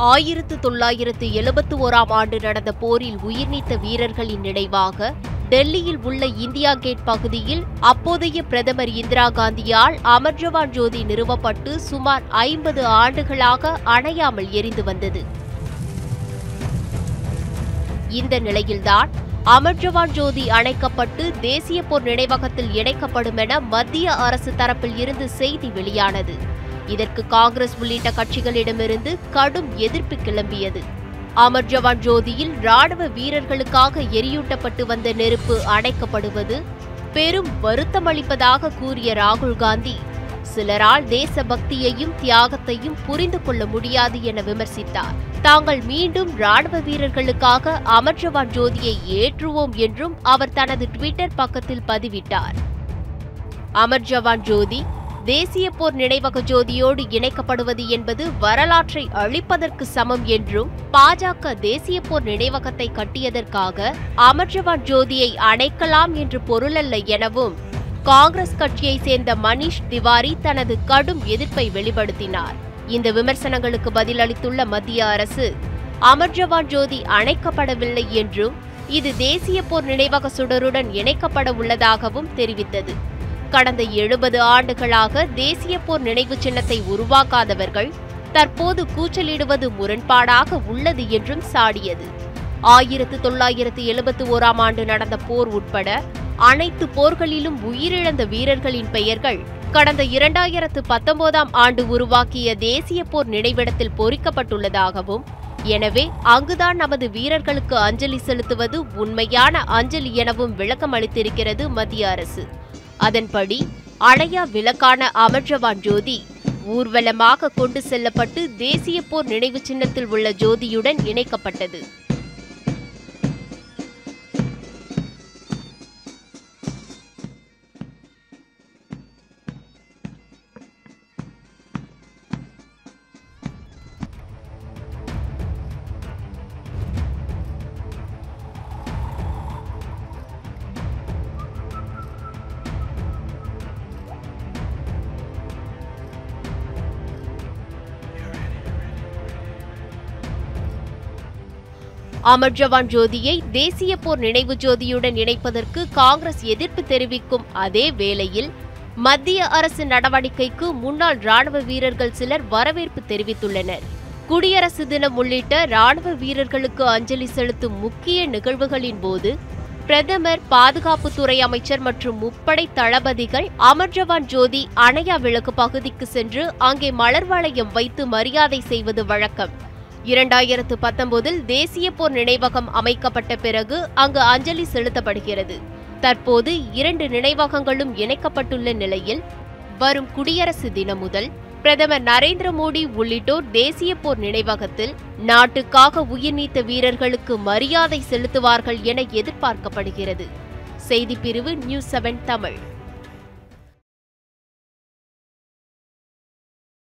ஆயிரத்து தொள்ளாயிரத்து எழுபத்து ஓராம் ஆண்டு நடந்த போரில் உயிர்நீத்த வீரர்களின் நினைவாக டெல்லியில் உள்ள இந்தியா கேட் பகுதியில் அப்போதைய பிரதமர் இந்திரா காந்தியால் அமர் ஜவான் ஜோதி நிறுவப்பட்டு சுமார் ஐம்பது ஆண்டுகளாக அணையாமல் எரிந்து வந்தது இந்த நிலையில்தான் அமர் ஜவான் ஜோதி அணைக்கப்பட்டு தேசிய போர் நினைவகத்தில் இணைக்கப்படும் என மத்திய அரசு தரப்பில் இருந்து செய்தி வெளியானது இதற்கு காங்கிரஸ் உள்ளிட்ட கட்சிகளிடமிருந்து கடும் எதிர்ப்பு கிளம்பியது அமர் ஜவான் ஜோதியில் ராணுவ வீரர்களுக்காக எரியூட்டப்பட்டு வந்த நெருப்பு அணைக்கப்படுவது பெரும் வருத்தமளிப்பதாக கூறிய ராகுல் காந்தி சிலரால் தேசபக்தியையும் தியாகத்தையும் புரிந்து கொள்ள முடியாது என விமர்சித்தார் தாங்கள் மீண்டும் ராணுவ வீரர்களுக்காக அமர் ஜவான் ஜோதியை ஏற்றுவோம் என்றும் அவர் தனது ட்விட்டர் பக்கத்தில் பதிவிட்டார் அமர் ஜவான் ஜோதி தேசிய போர் நினைவக ஜோதியோடு இணைக்கப்படுவது என்பது வரலாற்றை அழிப்பதற்கு சமம் என்றும் பாஜக தேசிய போர் நினைவகத்தை கட்டியதற்காக அமர் ஜவான் ஜோதியை அணைக்கலாம் என்று பொருளல்ல எனவும் காங்கிரஸ் கட்சியை சேர்ந்த மணீஷ் திவாரி தனது கடும் எதிர்ப்பை வெளிப்படுத்தினார் இந்த விமர்சனங்களுக்கு பதிலளித்துள்ள மத்திய அரசு அமர் ஜவான் ஜோதி அணைக்கப்படவில்லை என்றும் இது தேசிய போர் நினைவக சுடருடன் இணைக்கப்பட உள்ளதாகவும் தெரிவித்தது கடந்த எழுபது ஆண்டுகளாக தேசிய போர் நினைவு சின்னத்தை உருவாக்காதவர்கள் தற்போது கூச்சலிடுவது முரண்பாடாக உள்ளது என்றும் சாடியது ஆயிரத்து தொள்ளாயிரத்து எழுபத்து ஓராம் ஆண்டு நடந்த போர் உட்பட அனைத்து போர்களிலும் உயிரிழந்த வீரர்களின் பெயர்கள் கடந்த இரண்டாயிரத்து பத்தொன்பதாம் ஆண்டு உருவாக்கிய தேசிய போர் நினைவிடத்தில் பொறிக்கப்பட்டுள்ளதாகவும் எனவே அங்குதான் நமது வீரர்களுக்கு அஞ்சலி செலுத்துவது உண்மையான அஞ்சலி எனவும் விளக்கம் அளித்திருக்கிறது மத்திய அரசு அதன்படி அணையா விளக்கான அமர் ஜவான் ஜோதி ஊர்வலமாக கொண்டு செல்லப்பட்டு தேசிய போர் நினைவு சின்னத்தில் உள்ள ஜோதியுடன் இணைக்கப்பட்டது அமர் ஜவான் ஜோதியை தேசிய போர் நினைவு ஜோதியுடன் இணைப்பதற்கு காங்கிரஸ் எதிர்ப்பு தெரிவிக்கும் அதே வேளையில் மத்திய அரசு நடவடிக்கைக்கு முன்னாள் ராணுவ வீரர்கள் சிலர் வரவேற்பு தெரிவித்துள்ளனர் குடியரசு தினம் உள்ளிட்ட ராணுவ வீரர்களுக்கு அஞ்சலி செலுத்தும் முக்கிய நிகழ்வுகளின் போது பிரதமர் பாதுகாப்புத்துறை அமைச்சர் மற்றும் முப்படை தளபதிகள் அமர் ஜவான் ஜோதி அணையா விளக்கு பகுதிக்கு சென்று அங்கே மலர் வளையம் வைத்து மரியாதை செய்வது வழக்கம் இரண்டாயிரத்து பத்தொன்பதில் தேசிய போர் நினைவகம் அமைக்கப்பட்ட பிறகு அங்கு அஞ்சலி செலுத்தப்படுகிறது தற்போது இரண்டு நினைவகங்களும் இணைக்கப்பட்டுள்ள நிலையில் வரும் குடியரசு தினம் முதல் பிரதமர் நரேந்திர மோடி உள்ளிட்டோர் தேசிய போர் நினைவகத்தில் நாட்டுக்காக உயிர்நீத்த வீரர்களுக்கு மரியாதை செலுத்துவார்கள் என எதிர்பார்க்கப்படுகிறது செய்திப்பிரிவு நியூஸ் செவன் தமிழ்